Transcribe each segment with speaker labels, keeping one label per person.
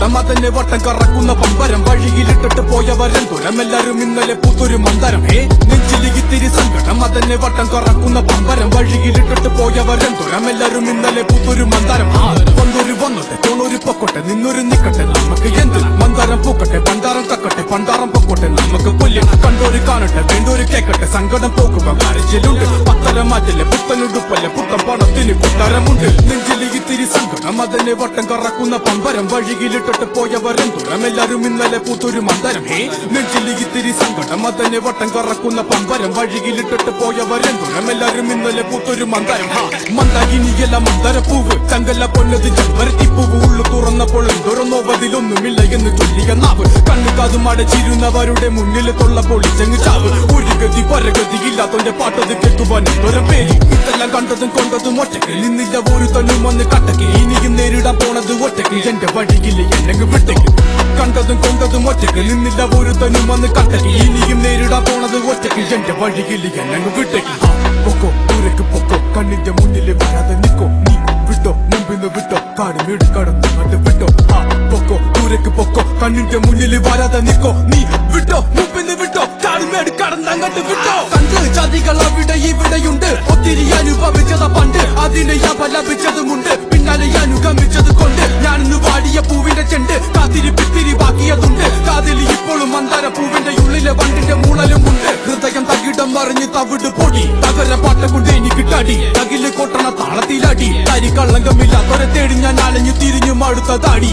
Speaker 1: സങ്കടം അതിനെ വട്ടം കറക്കുന്ന പമ്പരം വഴിയിലിട്ടിട്ട് പോയവരെന്തോരം എല്ലാരും ഇന്നലെ പുത്തൊരു മന്ദരം ഹേ നെഞ്ചിലിത്തിരി സങ്കടം അതിനെ വട്ടം കറക്കുന്ന പമ്പരം വഴിയിലിട്ടിട്ട് പോയവരെന്തോരം എല്ലാരും ഇന്നലെ പുത്തൊരു മന്ദരം ആ വന്നൊരു വന്നോട്ടെ തോണൊരു പൊക്കോട്ടെ നിന്നൊരു നിക്കട്ടെ നമുക്ക് എന്ത് മന്ദാരം പൂക്കട്ടെ പണ്ടാരം തക്കട്ടെ പണ്ടാരം പൊക്കോട്ടെ നമുക്ക് കൊല്ലും കണ്ടോര് കാണട്ടെ വേണ്ടോര് കേക്കട്ടെ സങ്കടം പോകുമ്പോ കരച്ചിലുണ്ട് പത്തരം മാറ്റില്ല പുത്തനുടുപ്പല്ല പുത്തൻ പണത്തിന് കൊട്ടാരമുണ്ട് നെഞ്ചില് ഇത്തിരി സങ്കടം അതിനെ വട്ടം കറക്കുന്ന പമ്പരം വഴിയിലിട്ടിട്ട് പോയവരും തുറം എല്ലാരും ഇന്നലെ പൂത്തൊരു മന്ദരം ഹേ നെഞ്ചില് ഇത്തിരി സങ്കടം അതിനെ വട്ടം കറക്കുന്ന പമ്പരം വഴിയിലിട്ടിട്ട് പോയവരും തുറം എല്ലാരും ഇന്നലെ പൂത്തൊരു മന്ദരം ഹാ മന്ദാകിനിയല്ല മന്ദര പൂവ് ചങ്കല്ല പൊന്നത് ചെമ്പരത്തി പൂവ് ഉള്ളു തുറന്നപ്പോൾ എന്തോരൊന്നോവതിലൊന്നുമില്ല എന്ന് ചൊല്ലിയ നാവ് കണ്ണു കാതും അടച്ചിരുന്നവരുടെ മുന്നിൽ തൊള്ള പൊളിച്ചങ്ങ് ചാവ് ഒരു ഗതി പരഗതി ഇല്ലാത്തോന്റെ പാട്ടത് കേൾക്കുവാൻ എന്തൊരു പേര് ഇതെല്ലാം കണ്ടതും കൊണ്ടതും ഒറ്റയ്ക്ക് നിന്നില്ല ഒരു തന്നും വന്ന് കട്ടക്ക് ഇനിയും നേരിടാൻ പോണത് ഒറ്റയ്ക്ക് എന്റെ വഴിയില്ല എന്നെ വിട്ടേക്ക് കണ്ടതും കൊണ്ടതും ഒറ്റയ്ക്ക് നിന്നില്ല ഒരു തന്നും വന്ന് കട്ടക്ക് ഇനിയും നേരിടാൻ പോണത് ഒറ്റയ്ക്ക് എന്റെ വഴിയില്ല എന്നെ വിട്ടേക്ക് ആ, പൊക്കോ ദൂരക്ക് പൊക്കോ കണ്ണിന്റെ മുന്നിൽ വരാതെ നിക്കോ നീ വിട്ടോ മുമ്പിന്ന് വിട്ടോ കാട് വീട് കടന്ന് കണ്ട് വിട്ടോ ആ പൊക്കോ ദൂരക്ക് പൊക്കോ കണ്ണിന്റെ മുന്നിൽ വരാതെ നിക്കോ നീ വിട്ടോ മുമ്പിന്ന് വിട്ടോ കാട് മേട് കടന്ന് അങ്ങോട്ട് വിട്ടോ കണ്ട് ചതികൾ അവിടെ ഇവിടെയുണ്ട് ഒത്തിരി അനുഭവിച്ചത് പണ്ട് അതിനെ അപലപിച്ചതുമുണ്ട് പിന്നാലെ അനുഗമിച്ചത് കൊണ്ട് ഞാനിന്ന് വാടിയ പൂവിന്റെ ചെണ്ട് കാത്തിരിപ്പിത്തിരി ബാക്കിയതുണ്ട് കാതിൽ ഇപ്പോഴും മന്ദാര പൂവിന്റെ ഉള്ളിലെ വണ്ടിന്റെ മൂളലുമുണ്ട് ഹൃദയം തകിടം മറിഞ്ഞ് തവിട് പൊടി തകര പാട്ട കൊണ്ട് എനിക്ക് തടി തകില് കൊട്ടണ താളത്തിലടി തരി കള്ളങ്കമില്ലാത്തൊരെ തേടി ഞാൻ അലഞ്ഞു തിരിഞ്ഞു മടുത്ത താടി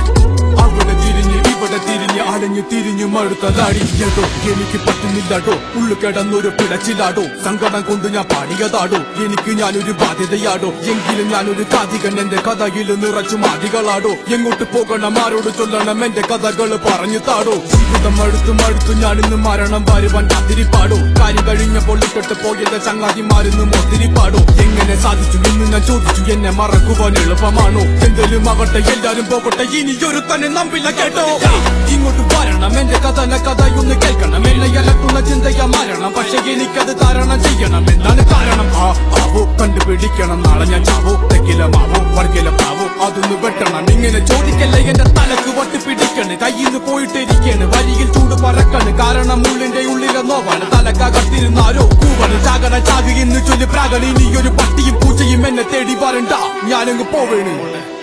Speaker 1: അവിടെ തിരിഞ്ഞ് ഇവിടെ തിരിഞ്ഞ് അലഞ്ഞു തിരിഞ്ഞു മടുത്തതാടി ഏതോ എനിക്ക് പറ്റുന്നില്ലാടോ ഉള്ളു കിടന്നൊരു പിടച്ചിലാടോ സങ്കടം കൊണ്ട് ഞാൻ പാടിയതാടോ എനിക്ക് ഞാനൊരു ബാധ്യതയാടോ എങ്കിലും ഞാനൊരു കാതികൻ എന്റെ കഥയിൽ നിറച്ചു മാതികളാടോ എങ്ങോട്ട് പോകണം ആരോട് ചൊല്ലണം എന്റെ കഥകൾ പറഞ്ഞു താടോ ജീവിതം അടുത്തു മടുത്തു ഞാനിന്ന് മരണം വരുവാൻ കാത്തിരിപ്പാടോ കാര്യം കഴിഞ്ഞപ്പോൾ ഇട്ടിട്ട് പോയത് ചങ്ങാതിമാരിന്ന് മോത്തിരിപ്പാടോ എങ്ങനെ സാധിച്ചു എന്ന് ഞാൻ ചോദിച്ചു എന്നെ മറക്കുവാൻ എളുപ്പമാണോ എന്തെങ്കിലും ആവട്ടെ എല്ലാരും പോകട്ടെ ഇനി ഒരു തന്നെ നമ്പില്ല കേട്ടോ ഇങ്ങോട്ട് വരണം എന്റെ കഥന കഥയൊന്ന് കേൾക്കണം എന്നെ അലക്കുന്ന ചിന്തയാ മാറണം പക്ഷെ എനിക്കത് ധാരണ ചെയ്യണം എന്താണ് കാരണം ആ ആവോ കണ്ടുപിടിക്കണം നാളെ ഞാൻ ചാവോ തെക്കില മാവോ വർഗില പാവോ അതൊന്ന് വെട്ടണം ഇങ്ങനെ ചോദിക്കല്ലേ എന്റെ തലക്ക് വട്ട് പിടിക്കണ് കയ്യിന്ന് പോയിട്ടിരിക്കാണ് വരിയിൽ ചൂട് പറക്കണ് കാരണം ഉള്ളിന്റെ ഉള്ളിലെ നോവാണ് തലക്കകത്തിരുന്നാരോ കൂവണ് ചാകണ ചാകി എന്ന് ചൊല്ലി പ്രാകണ ഇനി ഒരു പട്ടിയും പൂച്ചയും എന്നെ തേടി വരണ്ട ഞാനങ്ങ് പോവേണ്